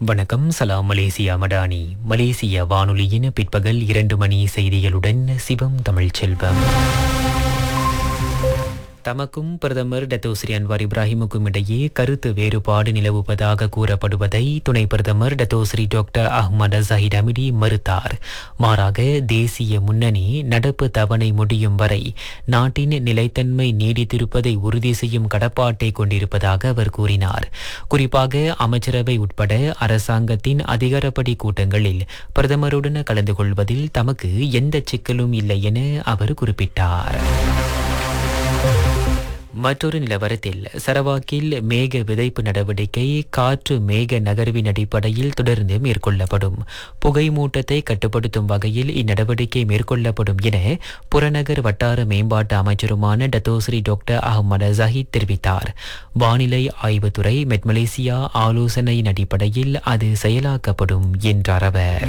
வணக்கம் சலாம் மலேசியா மடானி மலேசிய வானொலியின் பிற்பகல் இரண்டு மணி செய்திகளுடன் சிவம் தமிழ்ச்செல்வம் தமக்கும் பிரதமர் டத்தோஸ்ரீ அன்வார் இப்ராஹிமுக்கும் இடையே கருத்து வேறுபாடு நிலவுவதாக கூறப்படுவதை துணை பிரதமர் Datuk Seri doctor Ahmad Zahid Hamidi மறுத்தார் மாறாக தேசிய முன்னணி நடப்பு தவணை முடியும் வரை நாட்டின் நிலைத்தன்மை நீடித்திருப்பதை உறுதி செய்யும் கடப்பாட்டை கொண்டிருப்பதாக அவர் கூறினார் குறிப்பாக அமைச்சரவை உட்பட அரசாங்கத்தின் அதிகாரப்படி கூட்டங்களில் பிரதமருடன் கலந்து கொள்வதில் தமக்கு எந்த சிக்கலும் இல்லை என அவர் குறிப்பிட்டார் மற்றொரு நிலவரத்தில் சரவாக்கில் மேக விதைப்பு நடவடிக்கை காற்று மேக நகர்வின் அடிப்படையில் தொடர்ந்து மேற்கொள்ளப்படும் புகை மூட்டத்தை கட்டுப்படுத்தும் வகையில் இந்நடவடிக்கை மேற்கொள்ளப்படும் என புறநகர் வட்டார மேம்பாட்டு அமைச்சருமான டத்தோஸ்ரீ டாக்டர் அகமது ஜஹீத் தெரிவித்தார் வானிலை ஆய்வுத்துறை மெட்மலேசியா ஆலோசனையின் அடிப்படையில் அது செயலாக்கப்படும் என்றார் அவர்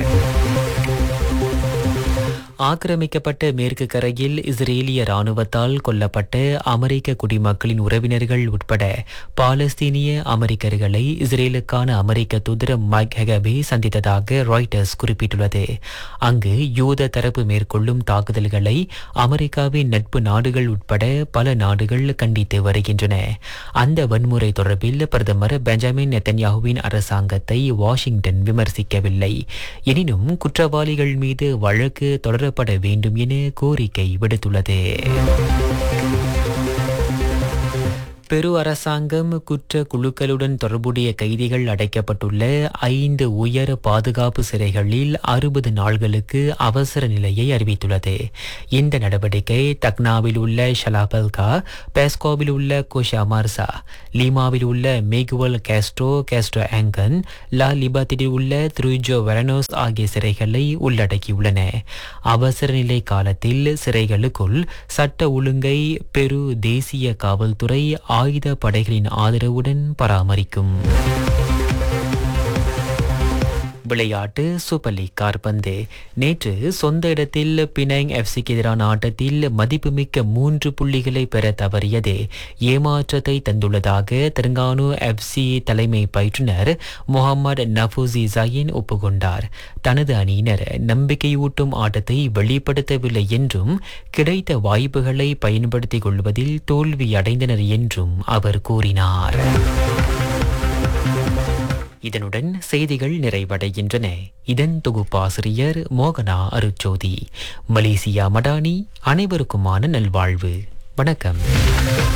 ஆக்கிரமிக்கப்பட்ட மேற்கு கரையில் இஸ்ரேலிய ராணுவத்தால் கொல்லப்பட்ட அமெரிக்க குடிமக்களின் உறவினர்கள் உட்பட பாலஸ்தீனிய அமெரிக்கர்களை இஸ்ரேலுக்கான அமெரிக்க தூதர் மைக் ஹெகபே சந்தித்ததாக ராய்டர்ஸ் குறிப்பிட்டுள்ளது அங்கு யூத தரப்பு மேற்கொள்ளும் தாக்குதல்களை அமெரிக்காவின் நட்பு நாடுகள் உட்பட பல நாடுகள் கண்டித்து வருகின்றன அந்த வன்முறை தொடர்பில் பிரதமர் பெஞ்சமின் நெத்தன்யாகுவின் அரசாங்கத்தை வாஷிங்டன் விமர்சிக்கவில்லை எனினும் குற்றவாளிகள் மீது வழக்கு தொடரப்பட வேண்டும் என கோரிக்கை விடுத்துள்ளது பெரு அரசாங்கம் குற்ற குழுக்களுடன் தொடர்புடைய கைதிகள் அடைக்கப்பட்டுள்ள ஐந்து உயர் பாதுகாப்பு சிறைகளில் அறுபது நாள்களுக்கு அவசர நிலையை அறிவித்துள்ளது இந்த நடவடிக்கை தக்னாவில் உள்ள ஷலாபல்கா பேஸ்கோவில் உள்ள கோஷாமார்சா லீமாவில் உள்ள மேகுவல் கேஸ்ட்ரோ கேஸ்ட்ரோ ஆங்கன் லா லிபாத்தியில் உள்ள த்ருஜோ வெரனோஸ் ஆகிய சிறைகளை உள்ளடக்கியுள்ளன அவசர நிலை காலத்தில் சிறைகளுக்குள் சட்ட ஒழுங்கை பெரு தேசிய காவல்துறை ஆயுத படைகளின் ஆதரவுடன் பராமரிக்கும் விளையாட்டு சூப்பர் லீக் கார்பந்து நேற்று சொந்த இடத்தில் பினாங் எஃப்சிக்கு எதிரான ஆட்டத்தில் மதிப்புமிக்க மூன்று புள்ளிகளை பெற தவறியது ஏமாற்றத்தை தந்துள்ளதாக தெலுங்கானு எஃப்சி தலைமை பயிற்றுனர் முகமது நஃபூசி ஜயின் ஒப்புக்கொண்டார் தனது அணியினர் நம்பிக்கையூட்டும் ஆட்டத்தை வெளிப்படுத்தவில்லை என்றும் கிடைத்த வாய்ப்புகளை பயன்படுத்திக் கொள்வதில் தோல்வி அடைந்தனர் என்றும் அவர் கூறினார் இதனுடன் செய்திகள் நிறைவடைகின்றன இதன் தொகுப்பாசிரியர் மோகனா அருச்சோதி மலேசியா மடானி அனைவருக்குமான நல்வாழ்வு வணக்கம்